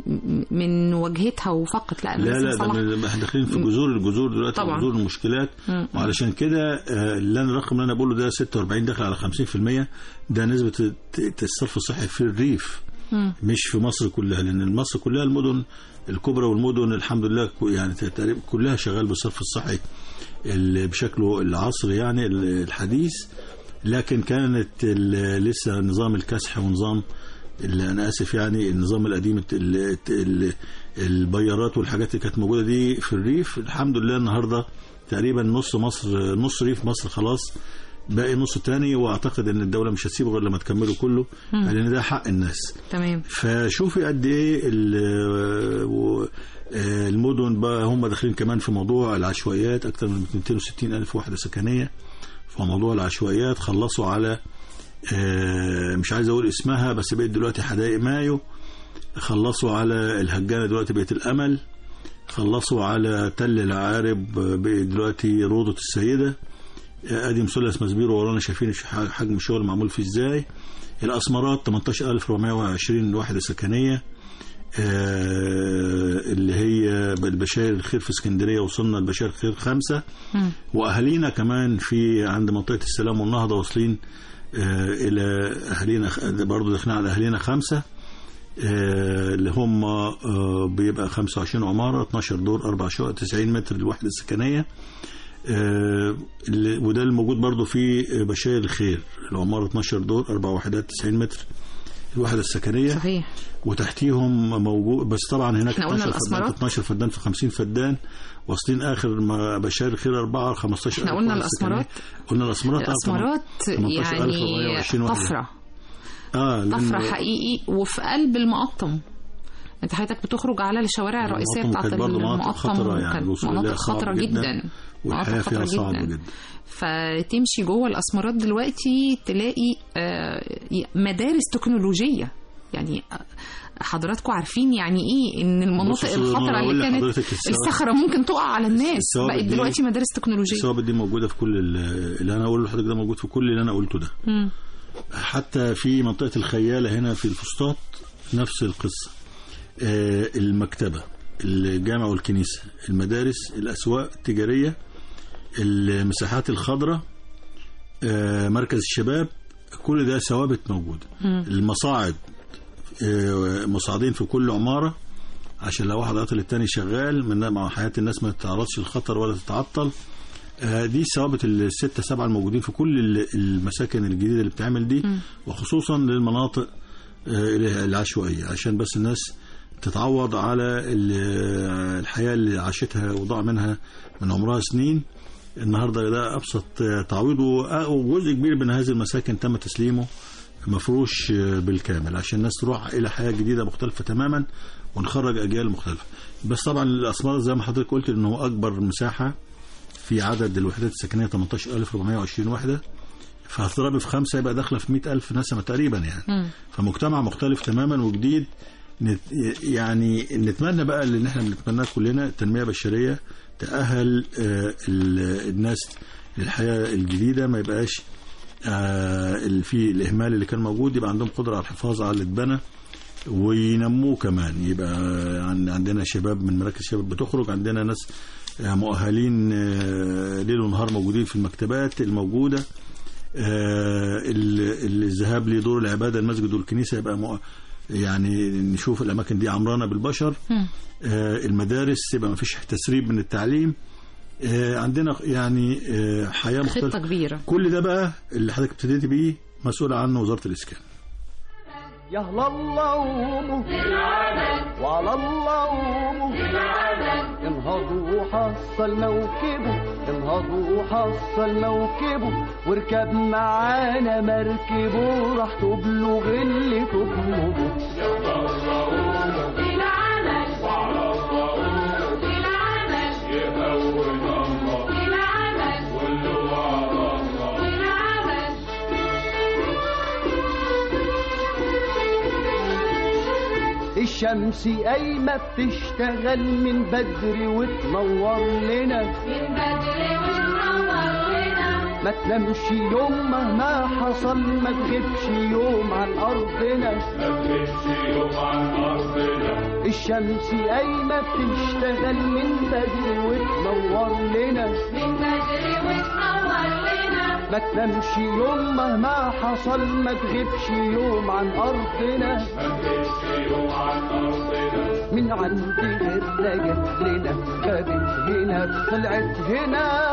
من واجهتها وفقط لا أنا لا لازم لا أصلح ده احنا داخلين في جذور الجذور دلوقتي طبعاً. جذور المشكلات مم. وعلشان كده آه، اللي انا الرقم اللي انا بقوله ده 46 داخل على 50% ده نسبه الت- الصرف الصحي في الريف مم. مش في مصر كلها لان مصر كلها المدن الكبرى والمدن الحمد لله كو- يعني تقريبا كلها شغال بالصرف الصحي ال- بشكله العصري يعني ال- الحديث لكن كانت ال- لسه نظام الكسح ونظام اللي انا اسف يعني النظام القديم الت- ال- ال- البيارات والحاجات اللي كانت موجوده دي في الريف الحمد لله النهارده تقريبا نص مصر نص ريف مصر خلاص باقي نص تاني واعتقد ان الدوله مش هتسيبه غير لما تكمله كله لان ده حق الناس تمام فشوفي قد ايه ال- و- آه، المدن بقى هم داخلين كمان في موضوع العشوائيات اكثر من 260 الف وحده سكنيه في موضوع العشوائيات خلصوا على آه، مش عايز اقول اسمها بس بقت دلوقتي حدائق مايو خلصوا على الهجانه دلوقتي بقت الامل خلصوا على تل العارب آه، بقت دلوقتي روضه السيده آه، ادي مثلث مسبيرو ورانا شايفين ش- حجم الشغل معمول فيه ازاي الاسمرات 18420 وحده سكنيه آه، اللي هي بالبشاير الخير في اسكندريه وصلنا لبشاير الخير خمسه مم. واهالينا كمان في عند منطقه السلام والنهضه واصلين آه، الى اهالينا برضه داخلين على اهالينا خمسه آه، اللي هم آه، بيبقى 25 عماره 12 دور اربع شقق 90 متر الوحده السكنيه آه، اللي- وده الموجود برضه في بشاير الخير العماره 12 دور اربع وحدات 90 متر الوحده السكنيه صحيح وتحتيهم موجود بس طبعا هناك إحنا قلنا 12 فدان الأسمرات. 12 فدان في 50 فدان واصلين اخر ما بشار خير 4 15 احنا قلنا الاسمرات قلنا الاسمرات آه، الاسمرات 18,420 يعني واحد. طفره اه لأن طفره حقيقي وفي قلب المقطم انت حضرتك بتخرج على الشوارع الرئيسيه المقطم بتاعت كانت برضه مناطق المقطم خطرة يعني وكانت الوصول إليها مناطق صعب خطره جداً. جدا والحياه مناطق فيها خطرة صعبه جداً. جدا فتمشي جوه الاسمرات دلوقتي تلاقي آه، مدارس تكنولوجيه يعني آه، حضراتكم عارفين يعني ايه ان المناطق بص يا أستاذ الخطره نور، اللي أقول كانت لحضرتك السبب- الصخره ممكن تقع على الناس الثوابت بقت دي- دلوقتي مدارس تكنولوجيه الثوابت دي موجوده في كل ال- اللي انا اقوله لحضرتك ده موجود في كل اللي انا قلته ده مم. حتى في منطقة الخيالة هنا في الفسطاط نفس القصة آه، المكتبة الجامع والكنيسة المدارس الأسواق التجارية المساحات الخضراء آه، مركز الشباب كل ده ثوابت موجودة المصاعد آه، مصعدين في كل عمارة عشان لو واحد عطل التاني شغال من مع حياة الناس ما تتعرضش للخطر ولا تتعطل آه، دي ثوابت الستة سبعة الموجودين في كل ال- المساكن الجديدة اللي بتعمل دي وخصوصا للمناطق آه، العشوائية عشان بس الناس تتعوض على ال- الحياة اللي عاشتها وضاع منها من عمرها سنين النهاردة ده أبسط آه، تعويض و- وجزء كبير من هذه المساكن تم تسليمه مفروش آه، بالكامل عشان الناس تروح إلى حياة جديدة مختلفة تماما ونخرج أجيال مختلفة بس طبعا الأسمار زي ما حضرتك قلت إنه أكبر مساحة في عدد الوحدات السكنية 18420 وحدة فهتضرب في خمسة يبقى داخلة في 100000 نسمة تقريبا يعني فمجتمع مختلف تماما وجديد نت يعني نتمنى بقى اللي احنا بنتمناه كلنا التنمية البشرية تأهل آه، ال- الناس للحياة الجديدة ما يبقاش آه، ال- في الإهمال اللي كان موجود يبقى عندهم قدرة على الحفاظ على اللي اتبنى وينموه كمان يبقى عن- عندنا شباب من مراكز شباب بتخرج عندنا ناس آه، مؤهلين آه، ليل ونهار موجودين في المكتبات الموجودة آه، ال- الذهاب لدور العبادة المسجد والكنيسة يبقى مؤ- يعني نشوف الأماكن دي عمرانة بالبشر مم. آه، المدارس يبقى ما فيش تسريب من التعليم آه، عندنا يعني آه، حياة خطة مختلفة كبيرة كل ده بقى اللي حضرتك ابتديتي بيه مسؤولة عنه وزارة الإسكان يهلا اللوم وعلى اللوم انهضوا حصل موكبه انهضوا حصل موكبه واركب معانا مركبه راح تبلغ اللي تطلبه الشمس قايمة بتشتغل من بدري وتنور لنا ما تنامش يوم مهما حصل ما تغيبش يوم عن أرضنا الشمس قايمة بتشتغل من بدري وتنور لنا ما تنامش يوم مهما حصل ما تغيبش يوم عن أرضنا من عند غيرنا جت لنا خدت هنا طلعت هنا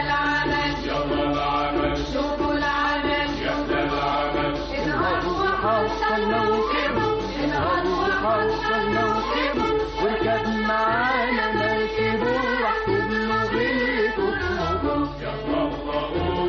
انهضوا حصل موكبه انهضوا حصل موكبه واركب معانا مركبه راح تبلغ اللي تطلبه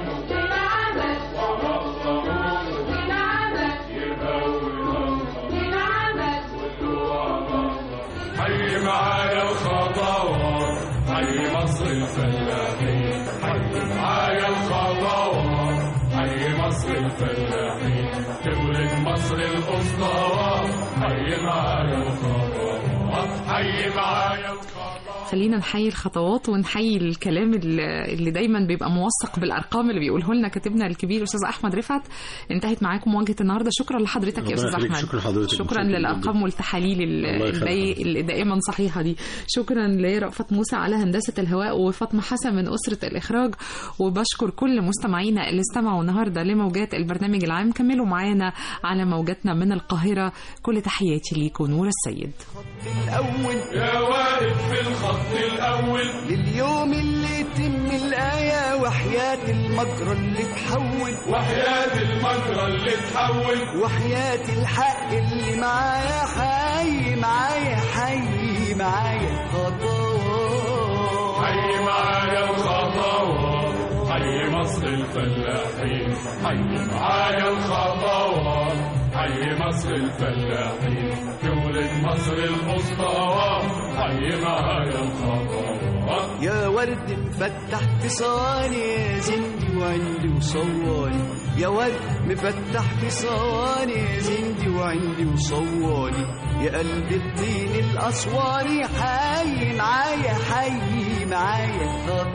حي معايا الخطوات حي مصر الفلاحين حي معايا الخطوات حي مصر الفلاحين تولد مصر الأسطوات حي معايا الخطوات حي معايا الخطوات خلينا نحيي الخطوات ونحيي الكلام اللي اللي دايما بيبقى موثق بالارقام اللي بيقوله لنا كاتبنا الكبير استاذ احمد رفعت انتهت معاكم مواجهه النهارده شكرا لحضرتك يا الله استاذ يخليك، احمد شكرا لحضرتك. شكرا متشكر للارقام والتحاليل ال- الله يخليك. الداي- اللي دائما صحيحه دي شكرا لرأفت موسى على هندسه الهواء وفاطمه حسن من اسره الاخراج وبشكر كل مستمعينا اللي استمعوا النهارده لموجات البرنامج العام كملوا معانا على موجاتنا من القاهره كل تحياتي ليكم نور السيد الأول يا واقف في الخط الأول لليوم اللي يتم الآية وحياة المجرى اللي تحول وحياة المجرى اللي تحول وحياة الحق اللي معايا حي معايا حي معايا خطوات حي معايا الخطوات حي مصر الفلاحين حي معايا الخطوات حي مصر الفلاحين تولد مصر الأسطوات حي معايا الخطوات يا ورد مفتح في صواني يا زندي وعندي وصواني يا ورد مفتح في صواني يا زندي وعندي وصواني يا قلب الطين الأسواني حي معايا حي معايا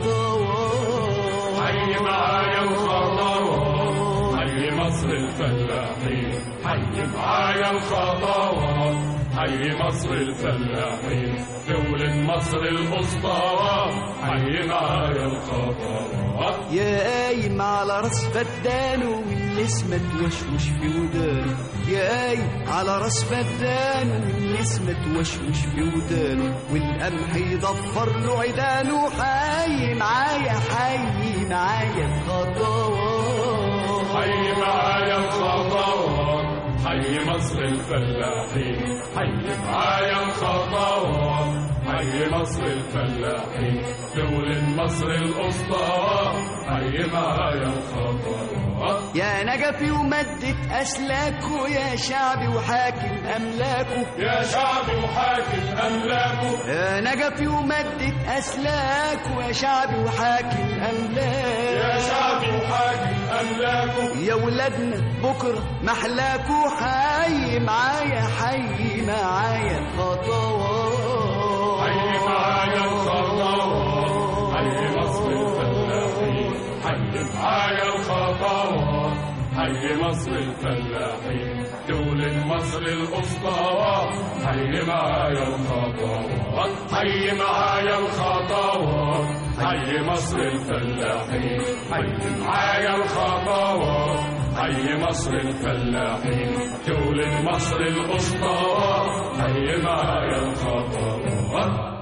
خطوات حي معايا الخطوات حي مصر الفلاحين حي معايا الخطوات حي مصر الفلاحين دولة مصر الأسطوات حي معايا الخطوات يا قايم على راس فدانه والنسمة توشوش في ودانه يا قايم على راس فدانه والنسمة توشوش في ودانه والقمح يضفر له عيدانه حي معايا حي معايا خطوات حي معايا الخطوات حي مصر الفلاحين حي معايا الخطوات حي مصر الفلاحين دولة مصر الأسطوات حي معايا الخطوات يا نجفي ومدة أسلاكه يا شعبي وحاكم أملاكه يا شعب وحاكم أملاكه يا نجفي ومدة أسلاكه يا شعبي وحاكم أملاكه يا شعب وحاكم أملاكه يا ولادنا بكرة محلاكوا حي معايا حي معايا خطوات حي معايا الخطوات حي مصر الفلاحين حي معايا الخطوات حي مصر الفلاحين دولة مصر الأسطوات حي معايا الخطوات حي معايا الخطوات حي مصر الفلاحين حي معايا الخطوات حي مصر الفلاحين دولة مصر الأسطوات حي معايا الخطوات